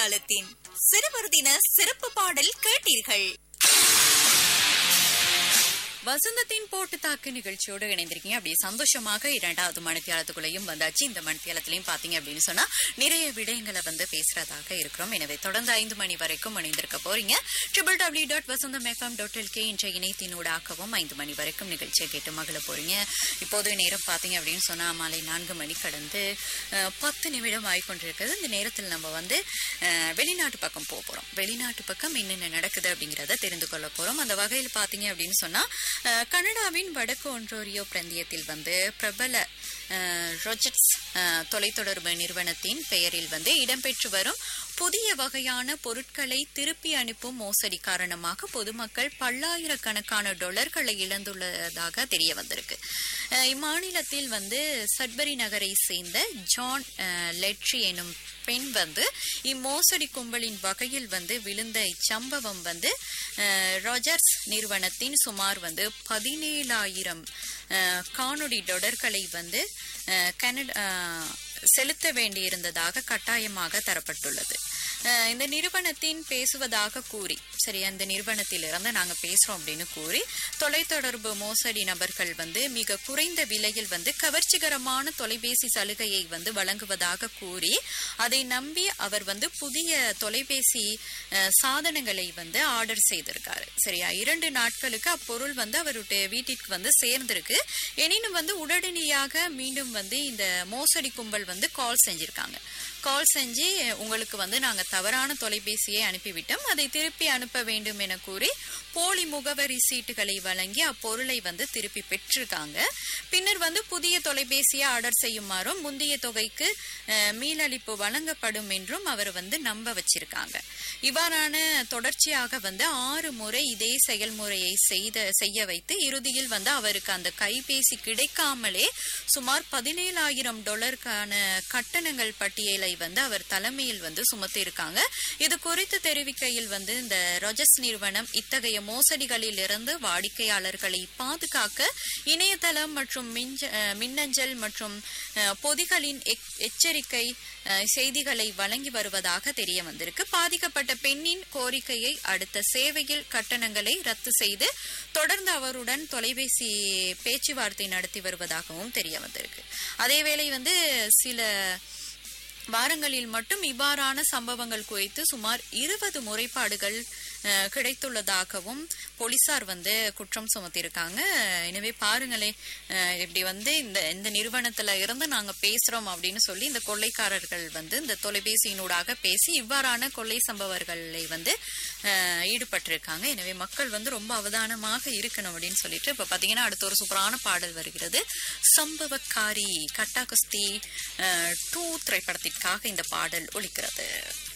மணித்தியாலத்தின் சிறுவர் தின சிறப்பு பாடல் கேட்டீர்கள் வசந்தத்தின் போட்டு தாக்கு நிகழ்ச்சியோடு இணைந்திருக்கீங்க அப்படியே சந்தோஷமாக இரண்டாவது மணித்தியாலத்துக்குள்ளேயும் வந்தாச்சு இந்த மணித்தியாலத்திலையும் பாத்தீங்க அப்படின்னு சொன்னா நிறைய விடயங்களை வந்து பேசுறதாக இருக்கிறோம் எனவே தொடர்ந்து ஐந்து மணி வரைக்கும் இணைந்திருக்க போறீங்க triple W dot Vasantham FM dot LK என்ற இணையத்தினூடாகவும் ஐந்து மணி வரைக்கும் நிகழ்ச்சியை கேட்டு மகள போறீங்க இப்போது நேரம் பாத்தீங்க அப்படின்னு சொன்னா மாலை நான்கு மணி கடந்து அஹ், பத்து நிமிடம் ஆகிக்கொண்டிருக்கிறது இந்த நேரத்தில் நம்ம வந்து அஹ், வெளிநாட்டு பக்கம் போக போறோம் வெளிநாட்டு பக்கம் என்னென்ன நடக்குது அப்படிங்கறத தெரிந்து கொள்ள போறோம் அந்த வகையில் பாத்தீங்க அப்படின்னு சொன்னா அஹ், கனடாவின் வடக்கு ஒன்ரோரியோ பிராந்தியத்தில் வந்து பிரபல அஹ், ரொஜெட்ஸ் அஹ், தொலைத்தொடர்பு நிறுவனத்தின் பெயரில் வந்து இடம்பெற்று வரும் புதிய வகையான பொருட்களை திருப்பி அனுப்பும் மோசடி காரணமாக பொதுமக்கள் பல்லாயிரக்கணக்கான டாலர்களை இழந்துள்ளதாக தெரிய வந்திருக்கு அஹ், இம்மாநிலத்தில் வந்து சட்பரி நகரை சேர்ந்த ஜான் அஹ், லெட்ரி எனும் பெண் வந்து இம்மோசடி கும்பலின் வகையில் வந்து விழுந்த இச்சம்பவம் வந்து அஹ், ராஜர்ஸ் நிறுவனத்தின் சுமார் வந்து பதினேழாயிரம் காணொளி தொடர்களை வந்து அஹ், கனடா அஹ், செலுத்த வேண்டியிருந்ததாக கட்டாயமாக தரப்பட்டுள்ளது அஹ், இந்த நிறுவனத்தின் பேசுவதாக கூறி சரி அந்த நிறுவனத்திலிருந்து நாங்க பேசுறோம் அப்படின்னு கூறி தொலைத்தொடர்பு மோசடி நபர்கள் வந்து மிக குறைந்த விலையில் வந்து கவர்ச்சிகரமான தொலைபேசி சலுகையை வந்து வழங்குவதாக கூறி அதை நம்பி அவர் வந்து புதிய தொலைபேசி அஹ், சாதனங்களை வந்து ஆர்டர் செய்திருக்காரு சரியா இரண்டு நாட்களுக்கு அப்பொருள் வந்து அவருடைய வீட்டிற்கு வந்து சேர்ந்திருக்கு எனினும் வந்து உடனடியாக மீண்டும் வந்து இந்த மோசடி கும்பல் வந்து கால் செஞ்சிருக்காங்க கால் செஞ்சு உங்களுக்கு வந்து நாங்க தவறான தொலைபேசியை அனுப்பிவிட்டோம் அதை திருப்பி அனுப்ப வேண்டும் என கூறி போலி முகவரி சீட்டுகளை வழங்கி அப்பொருளை வந்து திருப்பி பெற்றிருக்காங்க பின்னர் வந்து புதிய தொலைபேசியை ஆர்டர் செய்யுமாறும் முந்தைய தொகைக்கு அஹ், மீளளிப்பு வழங்கப்படும் என்றும் அவர் வந்து நம்ப வச்சிருக்காங்க இவ்வாறான தொடர்ச்சியாக வந்து ஆறு முறை இதே செயல்முறையை செய்த செய்ய வைத்து இறுதியில் வந்து அவருக்கு அந்த கைபேசி கிடைக்காமலே சுமார் பதினேழாயிரம் டாலருக்கான கட்டணங்கள் பட்டியலை வந்து அவர் தலைமையில் வந்து சுமத்தி இருக்காங்க இது குறித்து தெரிவிக்கையில் வந்து இந்த ரொஜஸ் நிறுவனம் இத்தகைய மோசடிகளில் இருந்து வாடிக்கையாளர்களை பாதுகாக்க இணையதளம் மற்றும் மிஞ்ச- அஹ், மின்னஞ்சல் மற்றும் அஹ், பொதிகளின் எச்- எச்சரிக்கை அஹ், செய்திகளை வழங்கி வருவதாக தெரிய வந்திருக்கு பாதிக்கப்பட்ட பெண்ணின் கோரிக்கையை அடுத்த சேவையில் கட்டணங்களை ரத்து செய்து தொடர்ந்து அவருடன் தொலைபேசி பேச்சுவார்த்தை நடத்தி வருவதாகவும் தெரிய வந்திருக்கு அதேவேளை வந்து சில வாரங்களில் மட்டும் இவ்வாறான சம்பவங்கள் குறித்து சுமார் இருபது முறைப்பாடுகள் அஹ், கிடைத்துள்ளதாகவும் போலீசார் வந்து குற்றம் சுமத்தியிருக்காங்க எனவே பாருங்களே அஹ், இப்படி வந்து இந்த இந்த நிறுவனத்துல இருந்து நாங்க பேசுறோம் அப்படின்னு சொல்லி இந்த கொள்ளைக்காரர்கள் வந்து இந்த தொலைபேசியினூடாக பேசி இவ்வாறான கொள்ளை சம்பவங்களை வந்து அஹ், ஈடுபட்டிருக்காங்க எனவே மக்கள் வந்து ரொம்ப அவதானமாக இருக்கணும் அப்படின்னு சொல்லிட்டு இப்ப பாத்தீங்கன்னா அடுத்த ஒரு சூப்பரான பாடல் வருகிறது சம்பவக்காரி கட்டா குஸ்தி டூ திரைப்படத்திற்காக இந்த பாடல் ஒலிக்கிறது